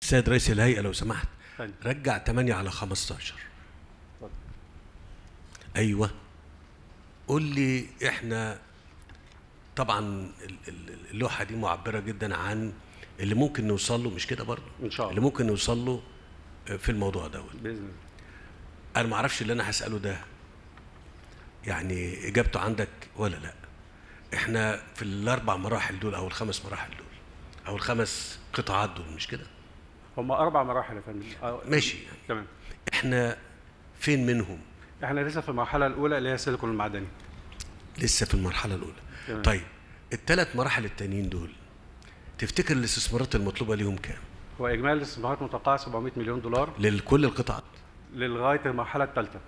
سيد رئيس الهيئه لو سمحت فندم. رجع 8 على 15 اتفضل. ايوه قول لي احنا طبعا ال- ال- اللوحه دي معبره جدا عن اللي ممكن نوصل له مش كده برضه ان شاء اللي الله ممكن نوصل له في الموضوع دوت باذن الله انا ما اعرفش اللي انا هساله ده يعني اجابته عندك ولا لا احنا في الاربع مراحل دول او الخمس مراحل دول او الخمس قطاعات دول مش كده هم اربع مراحل يا فندم آه، ماشي يعني تمام احنا فين منهم احنا لسه في المرحله الاولى اللي هي السيليكون المعدني لسه في المرحله الاولى تمام. طيب الثلاث مراحل التانيين دول تفتكر الاستثمارات المطلوبه ليهم كام هو اجمالي الاستثمارات متوقعه 700 مليون دولار لكل القطاعات لغايه المرحله الثالثه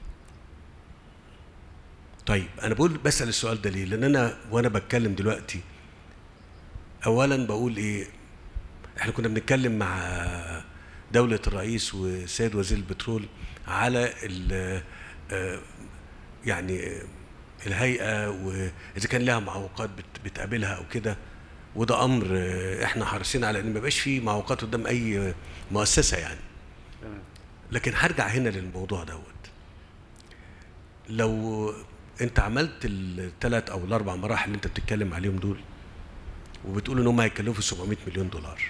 طيب انا بقول بسال السؤال ده ليه لان انا وانا بتكلم دلوقتي اولا بقول ايه احنا كنا بنتكلم مع دولة الرئيس وسيد وزير البترول على ال آه، يعني آه، الهيئة وإذا كان لها معوقات بت- بتقابلها أو كده وده أمر آه، إحنا حريصين على إن ما يبقاش فيه معوقات قدام أي مؤسسة يعني تمام لكن هرجع هنا للموضوع دوت لو انت عملت الثلاث او الاربع مراحل اللي انت بتتكلم عليهم دول وبتقول ان هم هيكلفوا 700 مليون دولار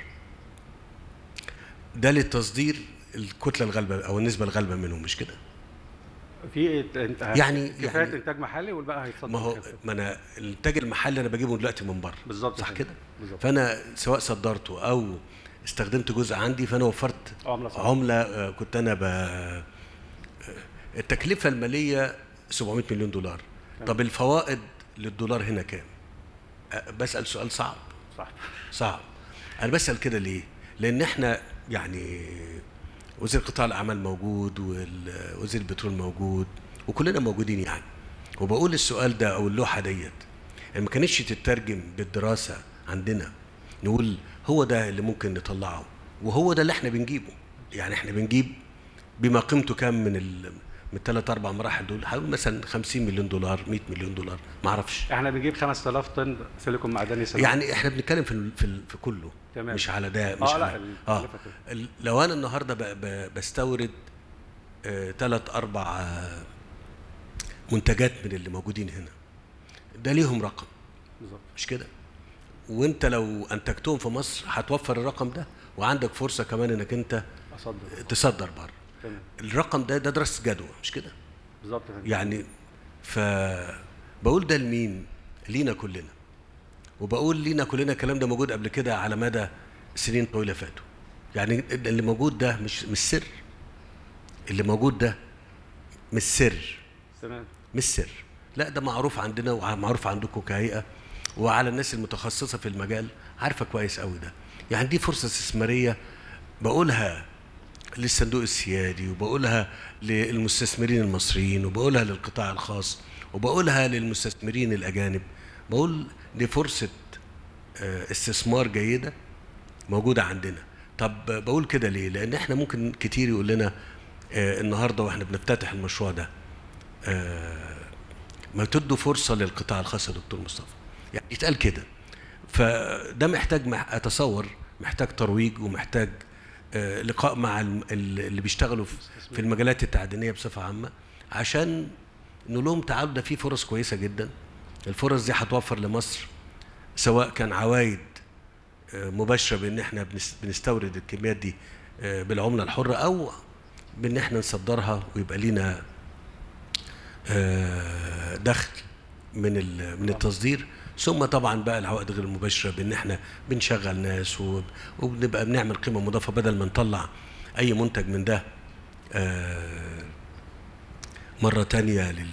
ده للتصدير الكتله الغالبه او النسبه الغالبه منهم مش كده في انت يعني- كفايه يعني- انتاج محلي والباقي هيتصدر ما هو كده. ما انا الانتاج المحلي انا بجيبه دلوقتي من بره بالظبط صح كده. كده بالظبط. فانا سواء صدرته او استخدمت جزء عندي فانا وفرت عملة صح. عمله آه، كنت انا ب آه، التكلفه الماليه 700 مليون دولار طب الفوائد للدولار هنا كام آه، بسال سؤال صعب صح صعب انا بسال كده ليه لان احنا يعني وزير قطاع الاعمال موجود ووزير البترول موجود وكلنا موجودين يعني وبقول السؤال ده او اللوحه ديت يعني ما كانتش تترجم بالدراسه عندنا نقول هو ده اللي ممكن نطلعه وهو ده اللي احنا بنجيبه يعني احنا بنجيب بما قيمته كام من ال من الثلاث اربع مراحل دول هقول مثلا 50 مليون دولار 100 مليون دولار ما اعرفش احنا بنجيب 5000 طن سيليكون معدني سنويا يعني احنا بنتكلم في ال- في, ال- في كله تمام. مش على ده مش آه، لا، على اه التكلفة كده. ال- لو انا النهارده ب... ب... بستورد ثلاث اربع آه، منتجات من اللي موجودين هنا ده ليهم رقم بالظبط مش كده وانت لو انتجتهم في مصر هتوفر الرقم ده وعندك فرصه كمان انك انت اصدر تصدر بره تمام الرقم ده ده دراسه جدوى مش كده بالظبط يا فندم. يعني ف بقول ده لمين؟ لينا كلنا وبقول لينا كلنا الكلام ده موجود قبل كده على مدى سنين طويله فاتوا يعني اللي موجود ده مش مش سر اللي موجود ده مش سر تمام مش سر لا ده معروف عندنا ومعروف عندكم كهيئه وعلى الناس المتخصصه في المجال عارفه كويس قوي ده يعني دي فرصه استثماريه بقولها للصندوق السيادي وبقولها للمستثمرين المصريين وبقولها للقطاع الخاص وبقولها للمستثمرين الاجانب بقول دي فرصه آه، استثمار جيده موجوده عندنا طب بقول كده ليه لان احنا ممكن كتير يقول لنا آه، النهارده واحنا بنفتتح المشروع ده ما تدوا فرصه للقطاع الخاص يا دكتور مصطفى يعني يتقال كده فده محتاج مح- اتصور محتاج ترويج ومحتاج آه، لقاء مع الم- ال- اللي بيشتغلوا في- في المجالات التعدينيه بصفه عامه عشان نقول لهم تعالوا ده في فرص كويسه جدا الفرص دي هتوفر لمصر سواء كان عوائد آه، مباشره بان احنا بنس- بنستورد الكميات دي آه، بالعمله الحره او بان احنا نصدرها ويبقى لينا آه، دخل من ال- من التصدير ثم طبعا بقى العوائد غير المباشره بان احنا بنشغل ناس وب- وبنبقى بنعمل قيمه مضافه بدل ما نطلع اي منتج من ده آه، مره تانية لل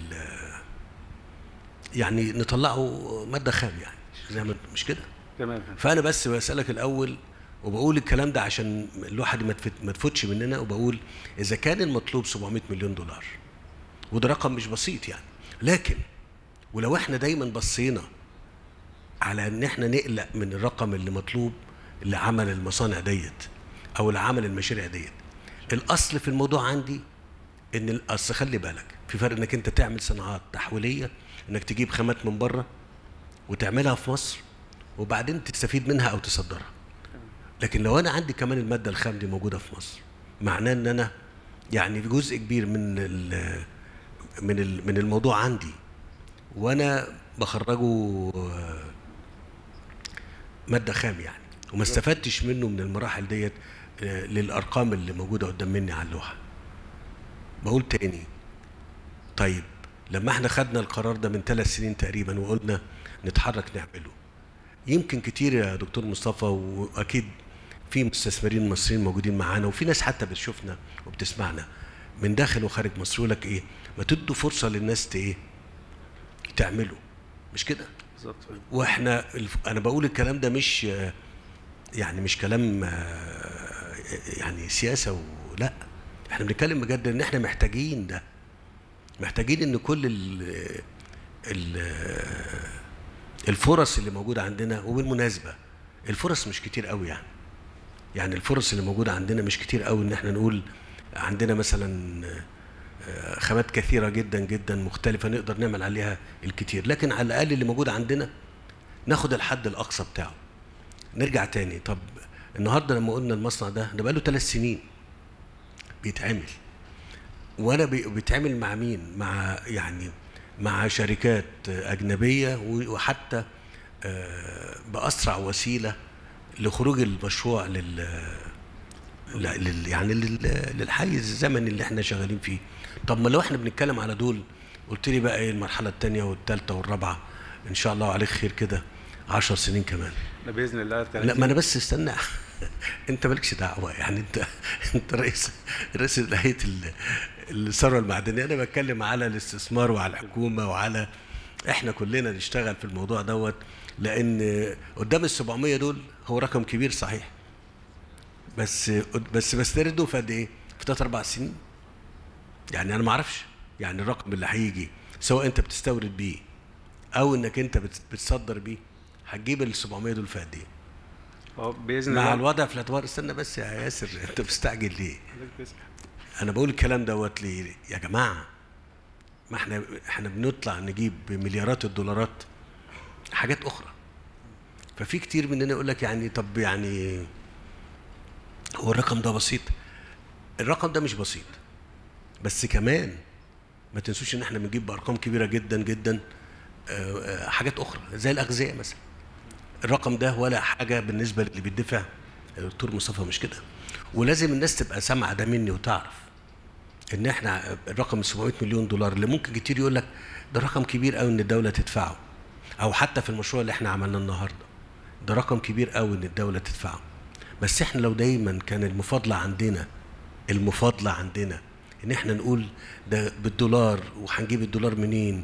يعني نطلعه ماده خام يعني زي ما مش كده تمام يا فندم. فانا بس بسالك الاول وبقول الكلام ده عشان اللوحه دي ما تفت- ما تفوتش مننا وبقول اذا كان المطلوب 700 مليون دولار وده رقم مش بسيط يعني لكن ولو احنا دايما بصينا على ان احنا نقلق من الرقم اللي مطلوب اللي عمل المصانع ديت او اللي عمل المشاريع ديت الاصل في الموضوع عندي ان الاصل خلي بالك في فرق انك انت تعمل صناعات تحويليه انك تجيب خامات من بره وتعملها في مصر وبعدين تستفيد منها او تصدرها لكن لو انا عندي كمان الماده الخام دي موجوده في مصر معناه ان انا يعني جزء كبير من ال من ال من الموضوع عندي وانا بخرجه آه، ماده خام يعني وما استفدتش منه من المراحل ديت آه، للارقام اللي موجوده قدام مني على اللوحه بقول تاني طيب لما احنا خدنا القرار ده من ثلاث سنين تقريبا وقلنا نتحرك نعمله يمكن كتير يا دكتور مصطفى واكيد في مستثمرين مصريين موجودين معانا وفي ناس حتى بتشوفنا وبتسمعنا من داخل وخارج مصر يقول لك ايه ما تدوا فرصه للناس ت- ايه تعملوا مش كده بالظبط يا فندم. واحنا الف- انا بقول الكلام ده مش آه، يعني مش كلام آه، يعني سياسه ولا احنا بنتكلم بجد ان احنا محتاجين ده محتاجين ان كل ال ال الفرص اللي موجوده عندنا وبالمناسبه الفرص مش كتير قوي يعني يعني الفرص اللي موجوده عندنا مش كتير قوي ان احنا نقول عندنا مثلا آه، خامات كثيره جدا جدا مختلفه نقدر نعمل عليها الكتير لكن على الاقل اللي موجود عندنا ناخد الحد الاقصى بتاعه نرجع تاني طب النهارده لما قلنا المصنع ده ده بقاله ثلاث سنين بيتعمل وانا بي- بيتعمل مع مين مع يعني مع شركات اجنبيه و- وحتى آه، باسرع وسيله لخروج المشروع لل لا- لل يعني لل- للحيز الزمني اللي احنا شغالين فيه طب ما لو احنا بنتكلم على دول قلت لي بقى ايه المرحله الثانيه والثالثه والرابعه ان شاء الله عليك خير كده عشر سنين كمان لا باذن الله لا 30 ما انا بس استنى انت مالكش دعوه يعني انت انت رئيس رئيس هيئه ال- الثروه المعدنيه انا بتكلم على الاستثمار وعلى الحكومه وعلى احنا كلنا نشتغل في الموضوع دوت لان قدام ال 700 دول هو رقم كبير صحيح بس بس بسترده في قد ايه؟ في ثلاث اربع سنين يعني انا ما اعرفش يعني الرقم اللي هيجي سواء انت بتستورد بيه او انك انت بت- بتصدر بيه هتجيب ال 700 دول في قد ايه؟ اه باذن مع الله الوضع في الاعتبار استنى بس يا ياسر انت مستعجل ليه؟ حضرتك باسم. انا بقول الكلام دوت ليه؟ يا جماعه ما احنا احنا بنطلع نجيب بمليارات الدولارات حاجات اخرى ففي كتير مننا يقول لك يعني طب يعني هو الرقم ده بسيط الرقم ده مش بسيط بس كمان ما تنسوش ان احنا بنجيب بارقام كبيره جدا جدا آه، آه، حاجات اخرى زي الاغذيه مثلا الرقم ده ولا حاجه بالنسبه للي بيدفع الدكتور مصطفى مش كده ولازم الناس تبقى سامعه ده مني وتعرف ان احنا الرقم 700 مليون دولار اللي ممكن كتير يقول لك ده رقم كبير قوي ان الدوله تدفعه او حتى في المشروع اللي احنا عملناه النهارده ده رقم كبير قوي ان الدوله تدفعه بس احنا لو دايما كان المفاضله عندنا المفاضله عندنا ان احنا نقول ده بالدولار وهنجيب الدولار منين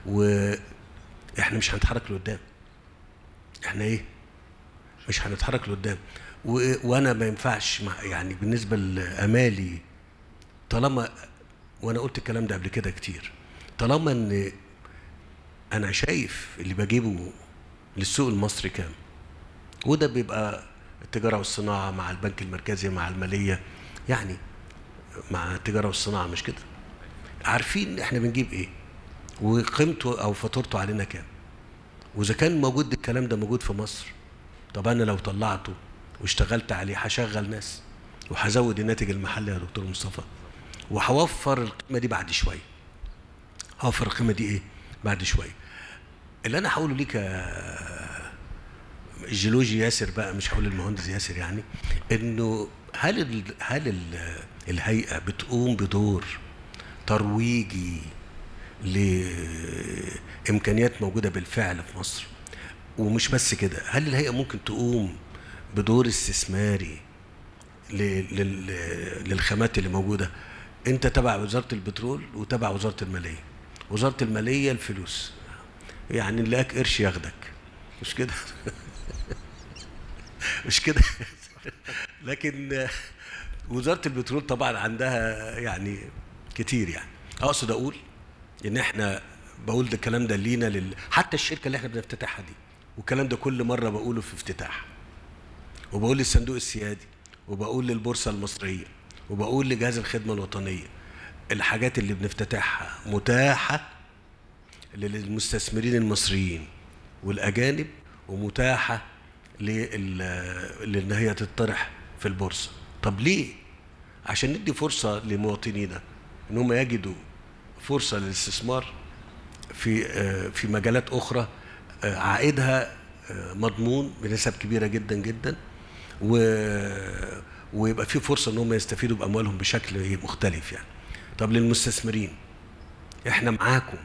واحنا مش هنتحرك لقدام احنا ايه مش هنتحرك لقدام و... وانا ما ينفعش مع يعني بالنسبه لامالي طالما وانا قلت الكلام ده قبل كده كتير طالما ان انا شايف اللي بجيبه للسوق المصري كام وده بيبقى التجاره والصناعه مع البنك المركزي مع الماليه يعني مع التجاره والصناعه مش كده عارفين احنا بنجيب ايه وقيمته او فاتورته علينا كام واذا كان موجود الكلام ده موجود في مصر طب انا لو طلعته واشتغلت عليه هشغل ناس وهزود الناتج المحلي يا دكتور مصطفى وهوفر القيمه دي بعد شويه هوفر القيمه دي ايه بعد شويه اللي انا هقوله ليك يا الجيولوجي ياسر بقى مش هقول المهندس ياسر يعني انه هل ال هل ال الهيئه بتقوم بدور ترويجي لامكانيات موجوده بالفعل في مصر ومش بس كده هل الهيئه ممكن تقوم بدور استثماري ل- لل- للخامات اللي موجوده انت تبع وزاره البترول وتبع وزاره الماليه وزاره الماليه الفلوس يعني اللي لقاك قرش ياخدك مش كده مش كده لكن وزاره البترول طبعا عندها يعني كتير يعني اقصد اقول ان احنا بقول ده الكلام ده لينا لل... حتى الشركه اللي احنا بنفتتحها دي والكلام ده كل مره بقوله في افتتاح وبقول للصندوق السيادي وبقول للبورصه المصريه وبقول لجهاز الخدمه الوطنيه الحاجات اللي بنفتتحها متاحه للمستثمرين المصريين والاجانب ومتاحه لل- لان هي تطرح في البورصه طب ليه عشان ندي فرصه لمواطنينا ان هم يجدوا فرصه للاستثمار في آه، في مجالات اخرى آه، عائدها آه، مضمون بنسب كبيره جدا جدا و ويبقى في فرصه ان هم يستفيدوا باموالهم بشكل مختلف يعني طب للمستثمرين احنا معاكم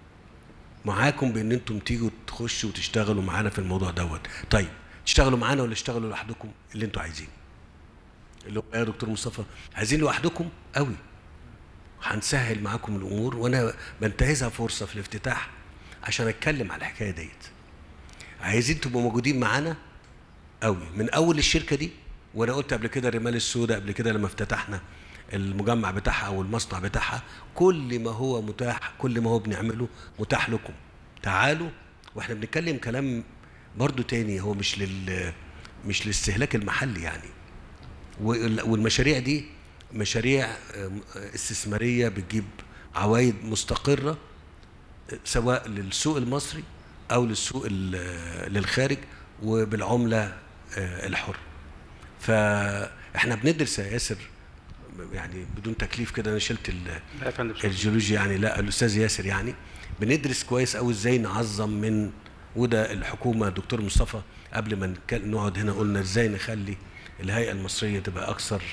معاكم بان انتم تيجوا تخشوا وتشتغلوا معانا في الموضوع دوت طيب تشتغلوا معانا ولا تشتغلوا لوحدكم اللي انتوا عايزينه اللي هو يا دكتور مصطفى عايزين لوحدكم قوي هنسهل معاكم الامور وانا بنتهزها فرصه في الافتتاح عشان اتكلم على الحكايه ديت عايزين تبقوا موجودين معانا قوي من اول الشركه دي وانا قلت قبل كده الرمال السوداء قبل كده لما افتتحنا المجمع بتاعها او المصنع بتاعها كل ما هو متاح كل ما هو بنعمله متاح لكم تعالوا واحنا بنتكلم كلام برضو تاني هو مش لل مش للاستهلاك المحلي يعني وال- والمشاريع دي مشاريع آم، استثماريه بتجيب عوائد مستقره سواء للسوق المصري او للسوق ال- للخارج وبالعمله آه، الحره فاحنا بندرس يا ياسر يعني بدون تكليف كده انا شلت ال- لا يا فندم شكراً. الجيولوجيا يعني لا الاستاذ ياسر يعني بندرس كويس قوي ازاي نعظم من وده الحكومه دكتور مصطفى قبل ما نك- نقعد هنا قلنا ازاي نخلي الهيئه المصريه تبقى اكثر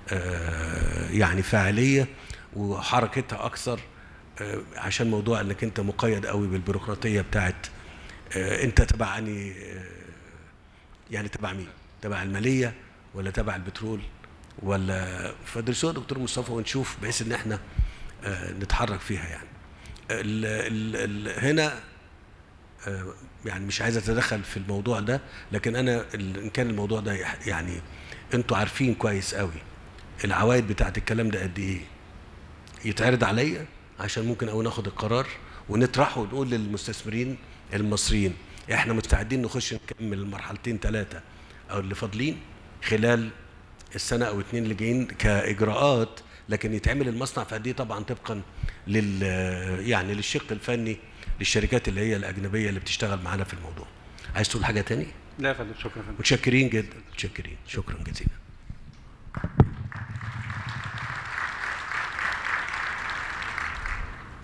آه، يعني فاعليه وحركتها اكثر آه، عشان موضوع انك انت مقيد قوي بالبيروقراطيه بتاعت آه، انت تبع اني آه، يعني تبع مين؟ تبع الماليه ولا تبع البترول ولا فدرسوها دكتور مصطفى ونشوف بحيث ان احنا آه، نتحرك فيها يعني. ال ال ال هنا آه، يعني مش عايز اتدخل في الموضوع ده لكن انا ال- ان كان الموضوع ده يح- يعني انتوا عارفين كويس قوي العوائد بتاعت الكلام ده قد ايه يتعرض عليا عشان ممكن او ناخد القرار ونطرحه ونقول للمستثمرين المصريين احنا مستعدين نخش نكمل المرحلتين ثلاثه او اللي فاضلين خلال السنه او اتنين اللي جايين كاجراءات لكن يتعمل المصنع في قد ايه طبعا طبقا لل يعني للشق الفني للشركات اللي هي الاجنبيه اللي بتشتغل معانا في الموضوع عايز تقول حاجه تاني لا يا فندم شكرا يا فندم متشكرين جدا متشكرين شكرا جزيلا